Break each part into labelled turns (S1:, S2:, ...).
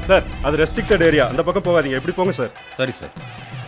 S1: Sir அது restricted area அந்த பக்கம் போகாதீங்க எப்படி போங்க சார்
S2: சரி சார்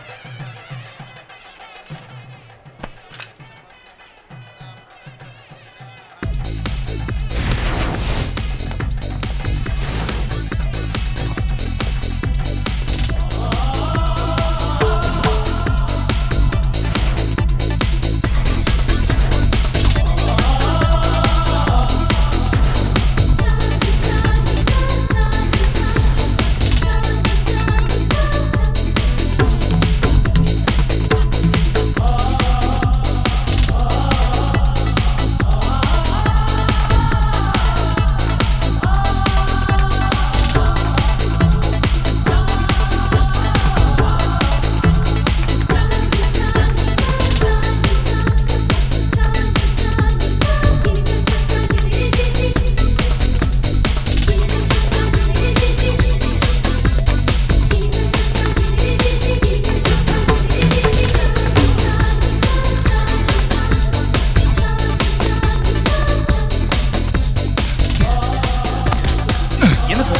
S3: என்ன சார்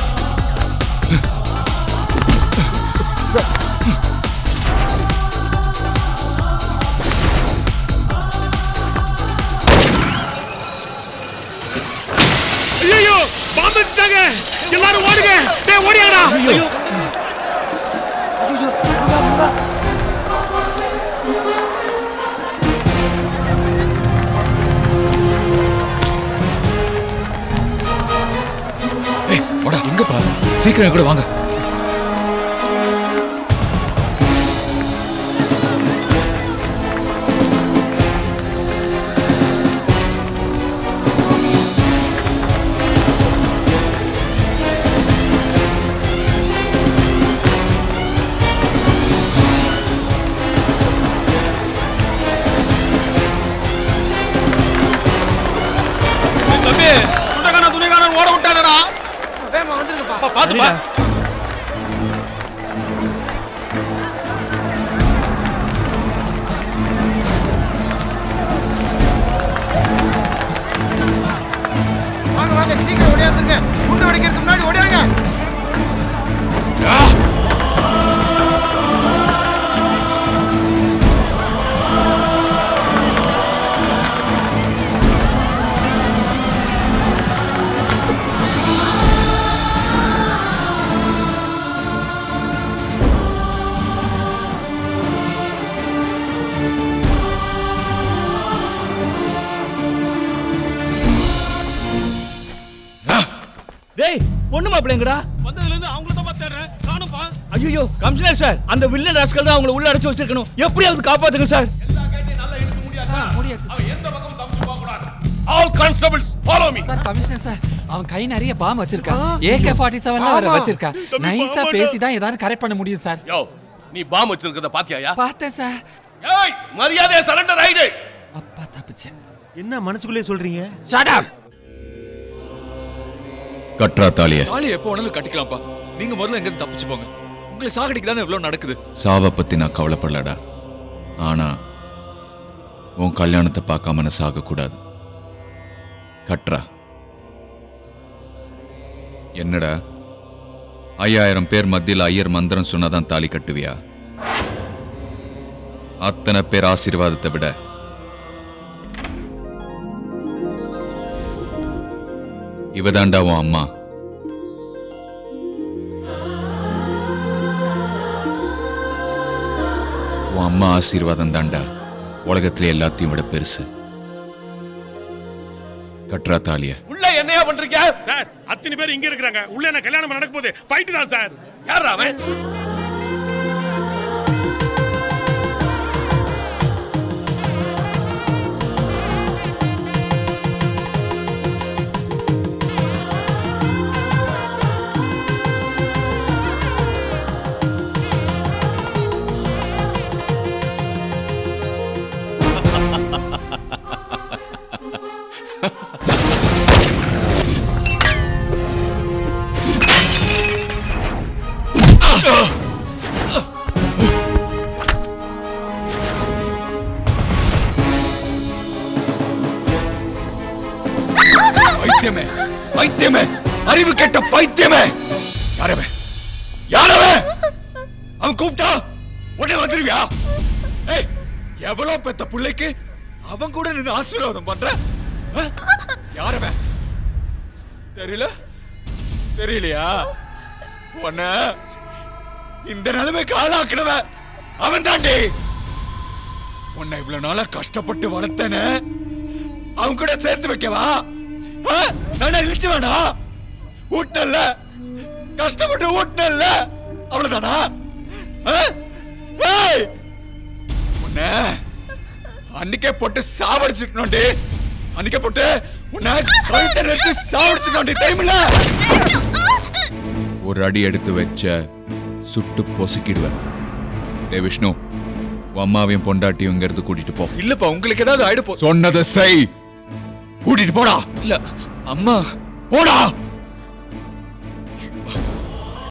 S4: ஐயோ பாம்பு வச்சுட்டாங்க எல்லாரும் ஓடுங்க டேய் ஓடியாடா ஐயோ
S3: ஏய் வாடா எங்கப்பா சீக்கிரம் என் கூட வாங்க
S4: தம்பி துணைக்கான துணைக்கான ஓட விட்டானடா
S5: வேமா வந்துருங்கப்பா
S4: பாத்துப்பா
S5: வாங்க வாங்க சீக்கிரம் ஓடியாந்துருங்க குண்டு வெடிக்கிறதுக்கு முன்னாடி ஓடியாங்க
S6: டேய் பொண்ணு மாப்பிள்ளைங்கடா
S4: வந்ததுல இருந்து அவங்கள தான் தேடுறேன் காணும்பா
S6: ஐயோ கமிஷனர் சார் அந்த வில்லன் ராஸ்கல் தான் அவங்கள உள்ள அடைச்சு வச்சிருக்கணும் எப்படியாவது காப்பாத்துங்க sir
S4: all constables follow me
S7: sir commissioner sir அவன் கை நிறைய பாம் வச்சிருக்கான் ஏகே ஃபார்ட்டி செவன்ல வர வச்சிருக்கான் நைஸா பேசி தான் ஏதாவது கரெக்ட் பண்ண முடியும் சார்
S4: யோ நீ பாம் வச்சிருக்கத பாத்தியாயா
S7: பார்த்தேன் சார்
S4: ஏய் மரியாதை சரண்டர் ஆயிடு
S7: அப்பா தப்பிச்சேன்
S2: என்ன மனசுக்குள்ளே சொல்றீங்க
S6: ஷட் அப்
S3: கட்ரா தாலிய
S8: தாலி எப்போ வேணாலும் கட்டிக்கலாம்ப்பா நீங்க முதல்ல எங்க தப்பிச்சு போங்க உங்களை சாகடிக்கு தானே இவ்வளவு நடக்குது
S3: சாவை பத்தி நான் கவலைப்படலடா ஆனா உன் கல்யாணத்தை பார்க்காம நான் சாகக்கூடாது கட்ரா என்னடா ஐயாயிரம் பேர் மத்தியில் ஐயர் மந்திரம் சொன்னாதான் தாலி கட்டுவியா அத்தனை பேர் ஆசீர்வாதத்தை விட இவதாண்டா உன் அம்மா உன் அம்மா ஆசீர்வாதம் தாண்டா உலகத்துல எல்லாத்தையும் விட பெருசு கட்ரா தாலிய
S4: உள்ள என்னையா பண்றீங்க சார் அத்தனை பேர் இங்க இருக்காங்க உள்ள என்ன கல்யாணம் நடக்க போகுது ஃபைட் தான் சார் யாரா அவன்
S3: பைத்தியமே பைத்தியமே அறிவு கெட்ட பைத்தியமே யாரவே
S8: யாரவன் அவன் கூப்பிட்டா உடனே வந்துருவியா ஏய் எவ்வளவு பெத்த பிள்ளைக்கு அவன் கூட நின்று ஆசீர்வாதம் பண்ற ஆ? யாரவன் தெரியல தெரியலையா உன்ன இந்த நிலைமைக்கு ஆளாக்குனவன் அவன் தாண்டி உன்னை இவ்வளவு நாளா கஷ்டப்பட்டு வளர்த்தன அவன் கூட சேர்த்து வைக்கவா ஆ? நான் இழிச்சு வேணா ஊட்டல கஷ்டப்பட்டு ஊட்டல அவ்வளவுதானா ஆ? ஏய்! உன்னை அன்னைக்கே போட்டு சாவடிச்சிருக்கணும்டி அன்னைக்கே போட்டு உன்னை கழுத்தை நெரிச்சு சாவடிச்சிருக்கணும்டி தெரியுமில்ல
S3: ஒரு அடி எடுத்து வச்ச சுட்டு பொசுக்கிடுவேன் டே விஷ்ணு உன் அம்மாவையும் பொண்டாட்டியும் இங்கிருந்து கூட்டிட்டு போ
S8: இல்லப்பா உங்களுக்கு ஏதாவது ஆயிடு போ
S3: சொன்னதை செய் கூட்டிட்டு போடா
S8: இல்ல அம்மா
S3: போடா